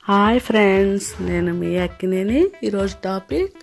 hi friends నేను మీ అక్కినేని ఈరోజు topic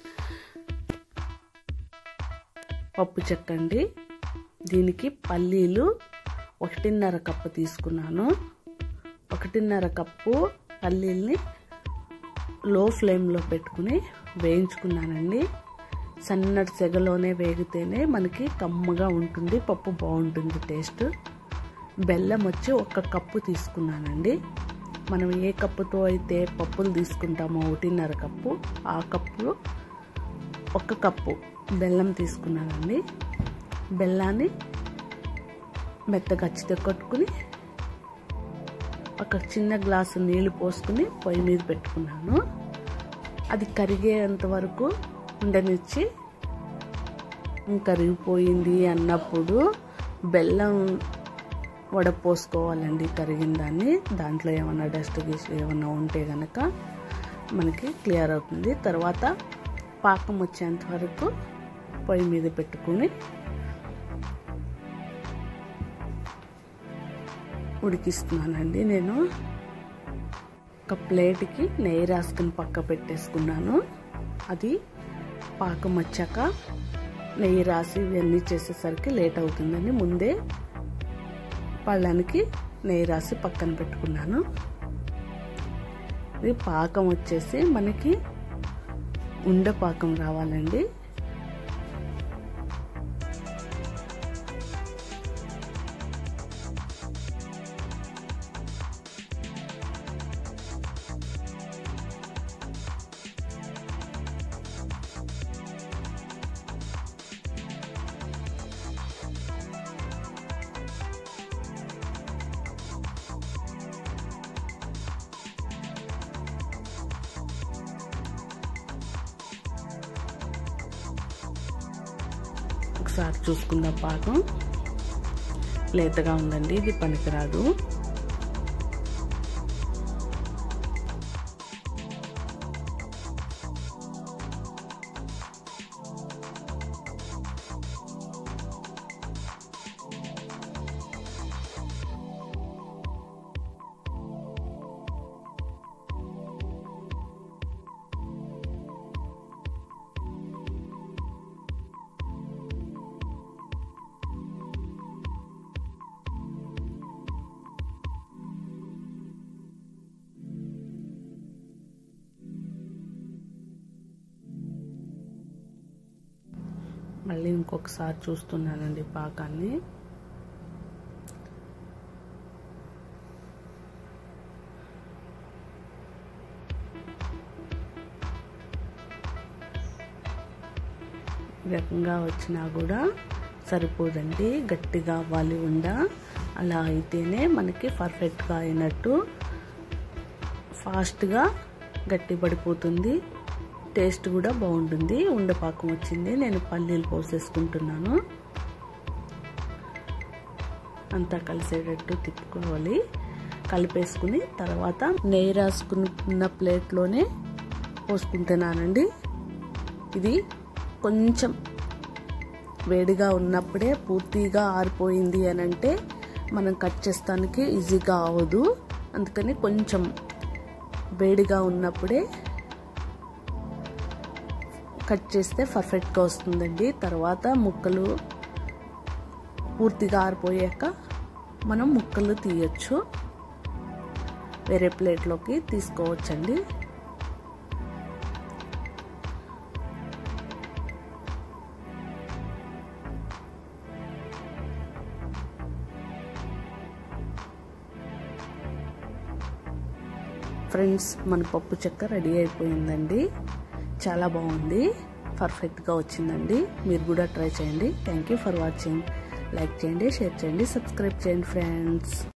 పప్పు చెక్కండి దీనికి పల్లీలు ఒకటిన్నర కప్పు తీసుకున్నాను ఒకటిన్నర కప్పు పల్లీల్ని లో ఫ్లేమ్లో పెట్టుకుని వేయించుకున్నానండి సన్నటి సెగలోనే వేగితేనే మనకి కమ్మగా ఉంటుంది పప్పు బాగుంటుంది టేస్ట్ బెల్లం వచ్చి ఒక కప్పు తీసుకున్నానండి మనం ఏ కప్పుతో అయితే పప్పులు తీసుకుంటామో ఒకటిన్నర కప్పు ఆ కప్పులో ఒక కప్పు బెల్లం తీసుకున్నానండి బెల్లాన్ని మెత్తగా చితకొట్టుకుని ఒక చిన్న గ్లాసు నీళ్లు పోసుకుని పొయ్యి మీద పెట్టుకున్నాను అది కరిగేంత వరకు ఉండనిచ్చి కరిగిపోయింది అన్నప్పుడు బెల్లం వడపోసుకోవాలండి కరిగిన దాన్ని దాంట్లో ఏమన్నా డస్ట్ గీస్ ఏమన్నా ఉంటే కనుక మనకి క్లియర్ అవుతుంది తర్వాత పాకం వచ్చేంత వరకు పొయ్యి మీద పెట్టుకుని ఉడికిస్తున్నానండి నేను ఒక ప్లేట్కి నెయ్యి రాసుకుని పక్క పెట్టేసుకున్నాను అది పాకం వచ్చాక నెయ్యి రాసి ఇవన్నీ చేసేసరికి లేట్ అవుతుందని ముందే పళ్ళానికి నెయ్యి రాసి పక్కన పెట్టుకున్నాను ఇది పాకం వచ్చేసి మనకి ఉండ పాకం రావాలండి ఒకసారి చూసుకుందాం పాకం లేతగా ఉందండి ఇది పనికిరాదు మళ్ళీ ఇంకొకసారి చూస్తున్నానండి పాకాన్ని రకంగా వచ్చినా కూడా సరిపోదండి గట్టిగా అవ్వాలి ఉండ అలా అయితేనే మనకి పర్ఫెక్ట్గా అయినట్టు ఫాస్ట్గా గట్టి పడిపోతుంది టేస్ట్ కూడా బాగుంటుంది ఉండపాకం వచ్చింది నేను పల్లీలు పోసేసుకుంటున్నాను అంతా కలిసేటట్టు తిప్పుకోవాలి కలిపేసుకుని తర్వాత నెయ్యి రాసుకున్న ప్లేట్లోనే పోసుకుంటున్నానండి ఇది కొంచెం వేడిగా ఉన్నప్పుడే పూర్తిగా ఆరిపోయింది అని అంటే మనం కట్ చేస్తానికి ఈజీగా అవ్వదు అందుకని కొంచెం వేడిగా ఉన్నప్పుడే కట్ చేస్తే పర్ఫెక్ట్గా వస్తుందండి తర్వాత ముక్కలు పూర్తిగా ఆరిపోయాక మనం ముక్కలు తీయచ్చు వేరే ప్లేట్లోకి తీసుకోవచ్చండి ఫ్రెండ్స్ మన పప్పు చెక్క రెడీ అయిపోయిందండి చాలా బాగుంది పర్ఫెక్ట్గా వచ్చిందండి మీరు కూడా ట్రై చేయండి thank you for watching like చేయండి షేర్ చేయండి సబ్స్క్రైబ్ చేయండి ఫ్రెండ్స్